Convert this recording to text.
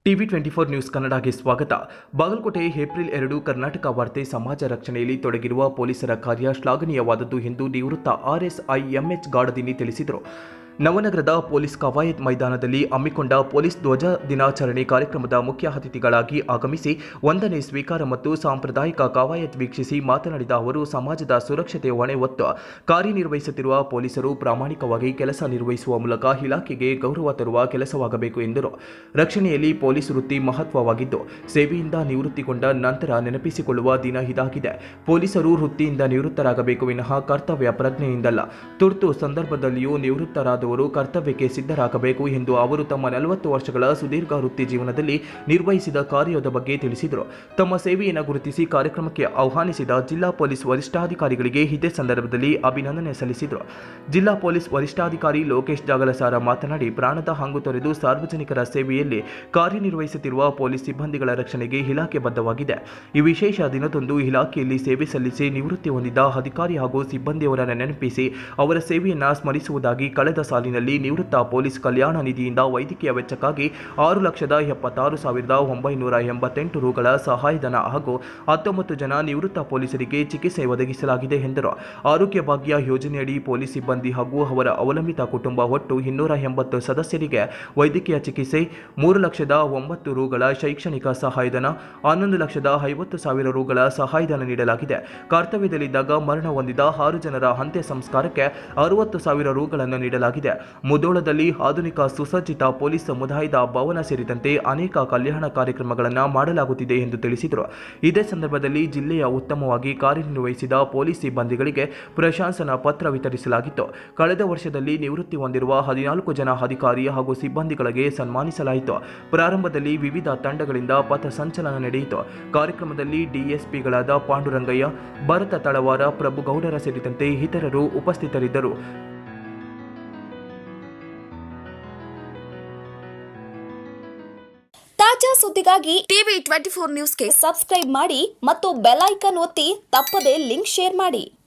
TV twenty four news ಕನ್ನಡಗೆ ಸ್ವಾಗತ Bagalkote April ಎರಡು ಕರ್ನಾಟಕ ವಾರ್ತೆ ಸಮಾಜ ರಕ್ಷಣೆಯಲ್ಲಿ ತೊಡಗಿರುವ ಪೊಲೀಸರ ಕಾರ್ಯ ಶ್ಲಾಘನೀಯವಾದದ್ದು ಎಂದು ನಿವೃತ್ತ ಆರ್ಎಸ್ಐ ಎಂಎಚ್ ಗಾಡದಿನಿ ತಿಳಿಸಿದರು ನವನಗರದ ಪೊಲೀಸ್ ಕವಾಯತ್ ಮೈದಾನದಲ್ಲಿ ಹಮ್ಮಿಕೊಂಡ ಪೊಲೀಸ್ ಧ್ವಜ ದಿನಾಚರಣೆ ಕಾರ್ಯಕ್ರಮದ ಮುಖ್ಯ ಅತಿಥಿಗಳಾಗಿ ಆಗಮಿಸಿ ವಂದನೆ ಸ್ವೀಕಾರ ಮತ್ತು ಸಾಂಪ್ರದಾಯಿಕ ಕವಾಯತ್ ವೀಕ್ಷಿಸಿ ಮಾತನಾಡಿದ ಅವರು ಸಮಾಜದ ಸುರಕ್ಷತೆ ಹೊಣೆ ಹೊತ್ತು ಕಾರ್ಯನಿರ್ವಹಿಸುತ್ತಿರುವ ಪೊಲೀಸರು ಪ್ರಾಮಾಣಿಕವಾಗಿ ಕೆಲಸ ನಿರ್ವಹಿಸುವ ಮೂಲಕ ಇಲಾಖೆಗೆ ಗೌರವ ತರುವ ಕೆಲಸವಾಗಬೇಕು ಎಂದರು ರಕ್ಷಣೆಯಲ್ಲಿ ಪೊಲೀಸ್ ವೃತ್ತಿ ಮಹತ್ವವಾಗಿದ್ದು ಸೇವೆಯಿಂದ ನಿವೃತ್ತಿಗೊಂಡ ನಂತರ ನೆನಪಿಸಿಕೊಳ್ಳುವ ದಿನ ಇದಾಗಿದೆ ಪೊಲೀಸರು ವೃತ್ತಿಯಿಂದ ನಿವೃತ್ತರಾಗಬೇಕು ವಿನಃ ಕರ್ತವ್ಯ ಪ್ರಜ್ಞೆಯಿಂದಲ್ಲ ತುರ್ತು ಸಂದರ್ಭದಲ್ಲಿಯೂ ನಿವೃತ್ತರಾದವರು ಕರ್ತವ್ಯಕ್ಕೆ ಸಿದ್ಧರಾಗಬೇಕು ಎಂದು ಅವರು ತಮ್ಮ ನಲವತ್ತು ವರ್ಷಗಳ ಸುದೀರ್ಘ ವೃತ್ತಿ ಜೀವನದಲ್ಲಿ ನಿರ್ವಹಿಸಿದ ಕಾರ್ಯದ ಬಗ್ಗೆ ತಿಳಿಸಿದರು ತಮ್ಮ ಸೇವೆಯನ್ನು ಗುರುತಿಸಿ ಕಾರ್ಯಕ್ರಮಕ್ಕೆ ಆಹ್ವಾನಿಸಿದ ಜಿಲ್ಲಾ ಪೊಲೀಸ್ ವರಿಷ್ಠಾಧಿಕಾರಿಗಳಿಗೆ ಇದೇ ಸಂದರ್ಭದಲ್ಲಿ ಅಭಿನಂದನೆ ಸಲ್ಲಿಸಿದರು ಜಿಲ್ಲಾ ಪೊಲೀಸ್ ವರಿಷ್ಠಾಧಿಕಾರಿ ಲೋಕೇಶ್ ಜಾಗಲಸಾರ ಮಾತನಾಡಿ ಪ್ರಾಣದ ಹಂಗು ತೊರೆದು ಸಾರ್ವಜನಿಕರ ಸೇವೆಯಲ್ಲಿ ಕಾರ್ಯನಿರ್ವಹಿಸುತ್ತಿರುವ ಪೊಲೀಸ್ ಸಿಬ್ಬಂದಿಗಳ ರಕ್ಷಣೆಗೆ ಇಲಾಖೆ ಬದ್ಧವಾಗಿದೆ ಈ ವಿಶೇಷ ದಿನದಂದು ಇಲಾಖೆಯಲ್ಲಿ ಸೇವೆ ಸಲ್ಲಿಸಿ ನಿವೃತ್ತಿ ಹೊಂದಿದ ಅಧಿಕಾರಿ ಹಾಗೂ ಸಿಬ್ಬಂದಿಯವರನ್ನು ನೆನಪಿಸಿ ಅವರ ಸೇವೆಯನ್ನು ಸ್ಮರಿಸುವುದಾಗಿ ಕಳೆದ ಸಾಲಿನಲ್ಲಿ ನಿವೃತ್ತ ಪೊಲೀಸ್ ಕಲ್ಯಾಣ ನಿಧಿಯಿಂದ ವೈದ್ಯಕೀಯ ವೆಚ್ಚಕ್ಕಾಗಿ ಆರು ಲಕ್ಷದ ಎಪ್ಪತ್ತಾರು ಸಾವಿರದ ಒಂಬೈನೂರ ಎಂಬತ್ತೆಂಟು ರುಗಳ ಸಹಾಯಧನ ಹಾಗೂ ಹತ್ತೊಂಬತ್ತು ಜನ ನಿವೃತ್ತ ಪೊಲೀಸರಿಗೆ ಚಿಕಿತ್ಸೆ ಒದಗಿಸಲಾಗಿದೆ ಎಂದರು ಆರೋಗ್ಯ ಭಾಗ್ಯ ಯೋಜನೆಯಡಿ ಪೊಲೀಸ್ ಸಿಬ್ಬಂದಿ ಹಾಗೂ ಅವರ ಅವಲಂಬಿತ ಕುಟುಂಬ ಒಟ್ಟು ಇನ್ನೂರ ಎಂಬತ್ತು ಸದಸ್ಯರಿಗೆ ವೈದ್ಯಕೀಯ ಚಿಕಿತ್ಸೆ ಮೂರು ಲಕ್ಷದ ಒಂಬತ್ತು ರುಗಳ ಶೈಕ್ಷಣಿಕ ಸಹಾಯಧನ ಹನ್ನೊಂದು ಲಕ್ಷದ ಐವತ್ತು ಸಾವಿರ ರುಗಳ ಸಹಾಯಧನ ನೀಡಲಾಗಿದೆ ಕರ್ತವ್ಯದಲ್ಲಿದ್ದಾಗ ಮರಣ ಹೊಂದಿದ ಆರು ಜನರ ಅಂತ್ಯ ಸಂಸ್ಕಾರಕ್ಕೆ ಅರವತ್ತು ಸಾವಿರ ರುಗಳನ್ನು ನೀಡಲಾಗಿದೆ ಮುದೋಳದಲ್ಲಿ ಆಧುನಿಕ ಸುಸಜ್ಜಿತ ಪೊಲೀಸ್ ಸಮುದಾಯದ ಭವನ ಸೇರಿದಂತೆ ಅನೇಕ ಕಲ್ಯಾಣ ಕಾರ್ಯಕ್ರಮಗಳನ್ನು ಮಾಡಲಾಗುತ್ತಿದೆ ಎಂದು ತಿಳಿಸಿದರು ಇದೇ ಸಂದರ್ಭದಲ್ಲಿ ಜಿಲ್ಲೆಯ ಉತ್ತಮವಾಗಿ ಕಾರ್ಯನಿರ್ವಹಿಸಿದ ಪೊಲೀಸ್ ಸಿಬ್ಬಂದಿಗಳಿಗೆ ಪ್ರಶಂಸನಾ ಪತ್ರ ವಿತರಿಸಲಾಗಿತ್ತು ಕಳೆದ ವರ್ಷದಲ್ಲಿ ನಿವೃತ್ತಿ ಹೊಂದಿರುವ ಹದಿನಾಲ್ಕು ಜನ ಅಧಿಕಾರಿ ಹಾಗೂ ಸಿಬ್ಬಂದಿಗಳಿಗೆ ಸನ್ಮಾನಿಸಲಾಯಿತು ಪ್ರಾರಂಭದಲ್ಲಿ ವಿವಿಧ ತಂಡಗಳಿಂದ ಪಥ ಸಂಚಲನ ನಡೆಯಿತು ಕಾರ್ಯಕ್ರಮದಲ್ಲಿ ಡಿಎಸ್ಪಿಗಳಾದ ಪಾಂಡುರಂಗಯ್ಯ ಭರತ ತಳವಾರ ಪ್ರಭು ಗೌಡರ ಸೇರಿದಂತೆ ಇತರರು ಉಪಸ್ಥಿತರಿದ್ದರು ತಾಜಾ ಸುದ್ದಿಗಾಗಿ ಟಿವಿ ಟ್ವೆಂಟಿ ಫೋರ್ ನ್ಯೂಸ್ಗೆ ಸಬ್ಸ್ಕ್ರೈಬ್ ಮಾಡಿ ಮತ್ತು ಬೆಲ್ ಐಕಾನ್ ಒತ್ತಿ ತಪ್ಪದೇ ಲಿಂಕ್ ಶೇರ್ ಮಾಡಿ